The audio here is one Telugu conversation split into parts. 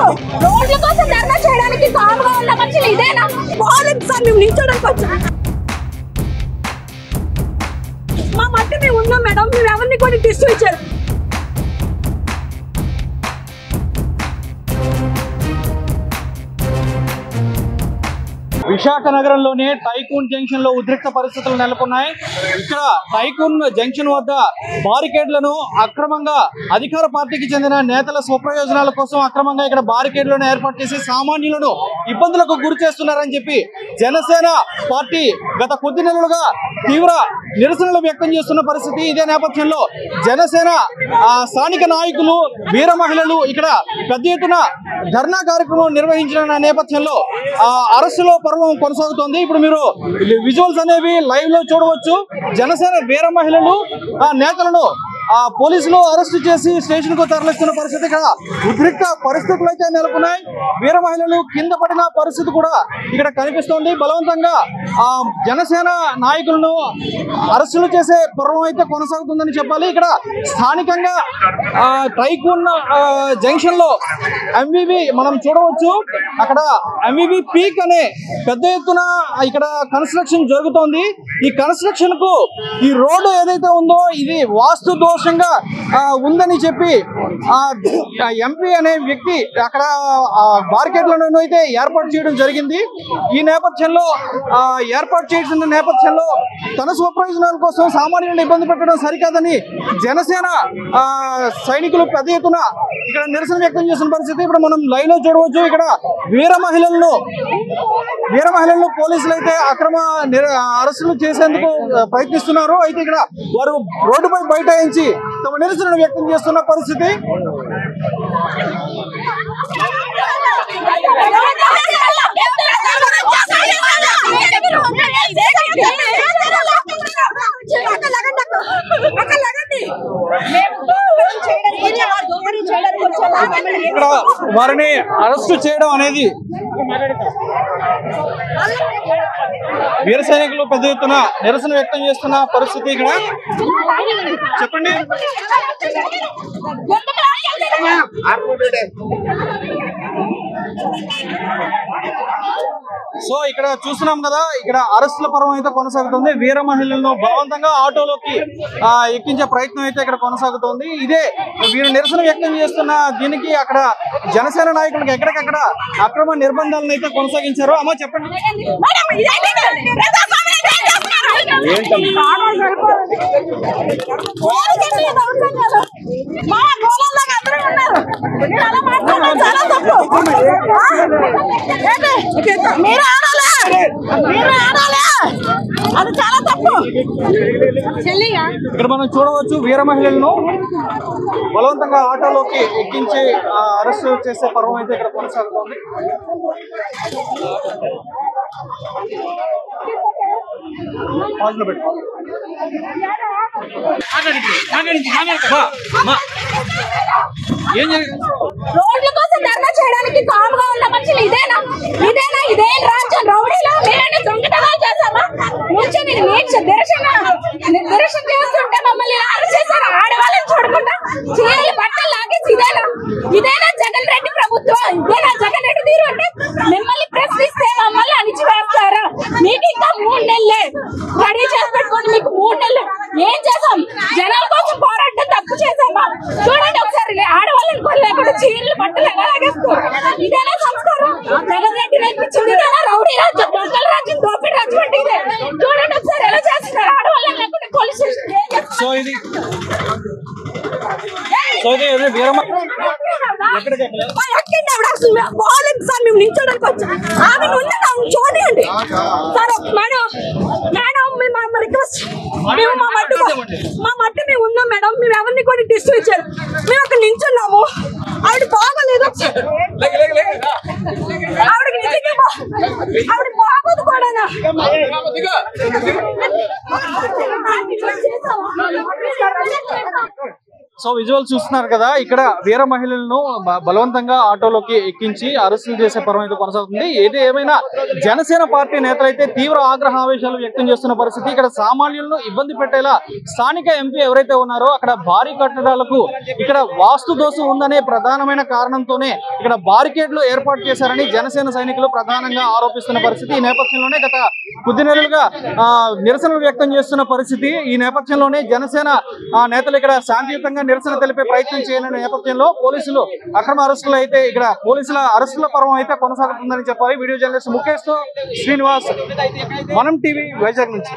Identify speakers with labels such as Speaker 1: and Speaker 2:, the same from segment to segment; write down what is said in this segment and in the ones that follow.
Speaker 1: రోడ్ల కోసం ధర్నా చేయడానికి కాముగా ఉన్న మనుషులు ఇదేనా పోలేదు సార్ మేము నిల్చోడానికి వచ్చాం మా మట్టి మేము ఉన్నాం మేడం మీరు ఎవరిని కూడా టిస్ట్ ఇచ్చారు
Speaker 2: విశాఖ నగరంలోని టైకూన్ జంక్షన్ లో ఉద్రిక్త పరిస్థితులు నెలకొన్నాయి ఇక్కడ టైకూన్ జంక్షన్ వద్ద బారికేడ్లను అక్రమంగా అధికార పార్టీకి చెందిన నేతల స్వప్రయోజనాల కోసం అక్రమంగా ఇక్కడ బారికేడ్లను ఏర్పాటు చేసి సామాన్యులను ఇబ్బందులకు గురి చేస్తున్నారని చెప్పి జనసేన పార్టీ గత కొద్ది నెలలుగా తీవ్ర నిరసనలు వ్యక్తం చేస్తున్న పరిస్థితి ఇదే నేపథ్యంలో జనసేన ఆ, స్థానిక నాయకులు వీర మహిళలు ఇక్కడ పెద్ద ఎత్తున ధర్నా కార్యక్రమం నిర్వహించిన నేపథ్యంలో ఆ అరెస్టులో పర్వం కొనసాగుతోంది ఇప్పుడు మీరు విజువల్స్ అనేవి లైవ్ లో చూడవచ్చు జనసేన వీర మహిళలు ఆ నేతలను ఆ పోలీసులు అరెస్ట్ చేసి స్టేషన్ కు తరలిస్తున్న పరిస్థితి ఇక్కడ ఉద్రిక్త పరిస్థితులు అయితే నెలకొన్నాయి వీర మహిళలు కింద పడిన పరిస్థితి కూడా ఇక్కడ కనిపిస్తోంది బలవంతంగా ఆ జనసేన నాయకులను అరెస్టులు చేసే పర్వం అయితే కొనసాగుతుందని చెప్పాలి ఇక్కడ స్థానికంగా ఆ ట్రైకూన్ ఆ, జంక్షన్ లో ఎంవివి మనం చూడవచ్చు అక్కడ ఎంవివి పీక్ అనే పెద్ద ఎత్తున ఇక్కడ కన్స్ట్రక్షన్ జరుగుతోంది ఈ కన్స్ట్రక్షన్ కు ఈ రోడ్డు ఏదైతే ఉందో ఇది వాస్తు దోషంగా ఆ, ఉందని చెప్పి ఆ ఎంపీ అనే వ్యక్తి అక్కడ బార్కెట్లను అయితే ఏర్పాటు చేయడం జరిగింది ఈ నేపథ్యంలో ఆ, ఏర్పాటు చేసిన నేపథ్యంలో తన స్వప్రయోజనాల కోసం సామాన్యులను ఇబ్బంది పెట్టడం సరికాదని జనసేన ఆ, సైనికులు పెద్ద ఎత్తున ఇక్కడ నిరసన వ్యక్తం చేసిన పరిస్థితి ఇప్పుడు మనం లైవ్ లో చూడవచ్చు ఇక్కడ వీర మహిళలను వీర మహిళలను పోలీసులు అయితే అక్రమ నిర- అరెస్టులు చేసేందుకు ఆ, ప్రయత్నిస్తున్నారు అయితే ఇక్కడ వారు రోడ్డుపై బైఠాయించి తమ నిరసనను వ్యక్తం చేస్తున్న పరిస్థితి ఇక్కడ వారిని అరెస్టు చేయడం అనేది వీర సైనికులు పెద్ద ఎత్తున నిరసన వ్యక్తం చేస్తున్న పరిస్థితి ఇక్కడ చెప్పండి సో ఇక్కడ చూస్తున్నాం కదా ఇక్కడ అరెస్టుల పర్వం అయితే కొనసాగుతుంది వీర మహిళలను బలవంతంగా ఆటోలోకి ఆ, ఎక్కించే ప్రయత్నం అయితే ఇక్కడ కొనసాగుతోంది ఇదే వీరు నిరసన వ్యక్తం చేస్తున్న దీనికి అక్కడ జనసేన నాయకులకు ఎక్కడికక్కడ అక్రమ నిర్బంధాలను అయితే కొనసాగించారు అమ్మ చెప్పండి
Speaker 1: మా గోళాలకు అందరూ ఉన్నారు మీరు అలా మాట్లాడడం చాలా తప్పు ఏంటి? మీరు ఆడాలా మీరు ఆడాలా అది చాలా తప్పు చెల్లిగా
Speaker 2: ఇక్కడ మనం చూడవచ్చు వీర మహిళలను బలవంతంగా ఆటోలోకి ఎక్కించి ఆ, అరెస్ట్ చేసే పర్వం అయితే ఇక్కడ కొనసాగుతోంది పాజ్లో పెట్టుకో. మా, మా. ఏం జరిగింది
Speaker 1: రోడ్ల కోసం ధర్నా చేయడానికి కాముగా ఉన్న మనుషులు ఇదేనా ఇదేనా ఇదేం రాజ్యం రౌడీలో మేమే దొంగతనాలు చేసామా నుంచొని నిరీక్ష నిరసన నిరసన చేస్తుంటే మమ్మల్ని అరెస్ట్ చేశారు ఆడవాళ్ళని చూడకుండా చీరలు బట్టలు లాగేసి ఇదేనా ఇదేనా జగన్ రెడ్డి ప్రభుత్వం ఇదేనా జగన్ రెడ్డి తీరు అంటే మిమ్మల్ని ప్రశ్నిస్తే మమ్మల్ని అణిచివేస్తారా మీకు ఇంకా మూడు నెలలే రెడీ చేసి పెట్టుకోండి మీకు మూడు నెలలు ఏం చేసాం జనాల కోసం పోరాటం తప్పు చేసామా చూడండి ఒకసారి ఆడవాళ్ళని కూడా లేకుండా చీరలు బట్టలు ఎలా లాగేస్తారు ఇదేనా సంస్కారం జగన్ రెడ్డి నేర్పించింది ఇదేనా రౌడీ రాజ్యం దొంగల రాజ్యం దోపిడి రాజ్యం అంటే ఇదే చూడండి ఒకసారి ఎలా చేస్తున్నారు ఆడవాళ్ళని లేకుండా పోలీస్ స్టేషన్ ఏం చేస్తున్నారు?
Speaker 2: సో ఇది సో ఇది ఇది వీర మ- ఎక్కడికి ఎక్కలేదు?
Speaker 1: మా ఎక్కండి ఆవిడ అసలు మేము పోలేదు సార్ మేము నిల్చోడానికి వచ్చాం ఆమె ఉంది ఆమె చూడండి సార్ మేడం మేడం మేము మా రిక్వెస్ట్ మేము మా మట్టి మా మట్టి మేము ఉన్నాం మేడం మేము ఎవరిని కూడా టెస్ట్ ఇచ్చారు మేము అక్కడ నిల్చున్నాము ఆవిడ బాగోలేదు ఆవిడకి నిజంగా బా- ఆవిడ బాగోదు కూడా
Speaker 2: సో విజువల్ చూస్తున్నారు కదా ఇక్కడ వీర మహిళలను బ- బలవంతంగా ఆటోలోకి ఎక్కించి అరెస్టులు చేసే పరం అయితే కొనసాగుతుంది ఏది ఏమైనా జనసేన పార్టీ నేతలైతే తీవ్ర ఆగ్రహ ఆవేశాలు వ్యక్తం చేస్తున్న పరిస్థితి ఇక్కడ సామాన్యులను ఇబ్బంది పెట్టేలా స్థానిక ఎంపీ ఎవరైతే ఉన్నారో అక్కడ భారీ కట్టడాలకు ఇక్కడ వాస్తు దోషం ఉందనే ప్రధానమైన కారణంతోనే ఇక్కడ బారికేడ్లు ఏర్పాటు చేశారని జనసేన సైనికులు ప్రధానంగా ఆరోపిస్తున్న పరిస్థితి ఈ నేపథ్యంలోనే గత కొద్ది నెలలుగా ఆ, నిరసనలు వ్యక్తం చేస్తున్న పరిస్థితి ఈ నేపథ్యంలోనే జనసేన ఆ, నేతలు ఇక్కడ శాంతియుతంగా నిరసన తెలిపే ప్రయత్నం చేయని నేపథ్యంలో పోలీసులు అక్రమ అరెస్టులు అయితే ఇక్కడ పోలీసుల అరెస్టుల పర్వం అయితే కొనసాగుతుందని చెప్పాలి వీడియో జర్నలిస్ట్ ముఖేష్ తో శ్రీనివాస్ మనం టీవీ వైజాగ్ నుంచి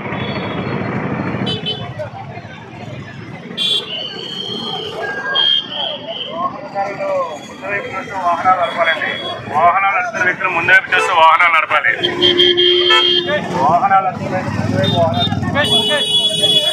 Speaker 3: ముందువైపు చూస్తూ వాహనాలు నడపాలండి వాహనాలు నడుపుతున్న వ్యక్తులు ముందువైపు చూస్తూ వాహనాలు నడపాలి వాహనాలు నడుపుతున్న వ్యక్తులు ముందువైపు వాహనాలు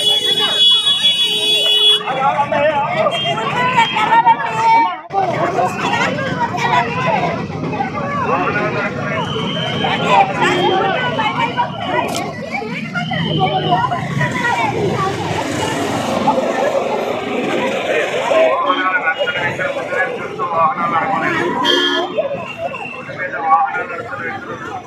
Speaker 3: వాహనాలు నడుపుతున్న వ్యక్తులు ముందువైపు చూస్తూ వాహనాలు నడపాలి ముందు మీద వాహనాలు నడుపుతున్న వ్యక్తులు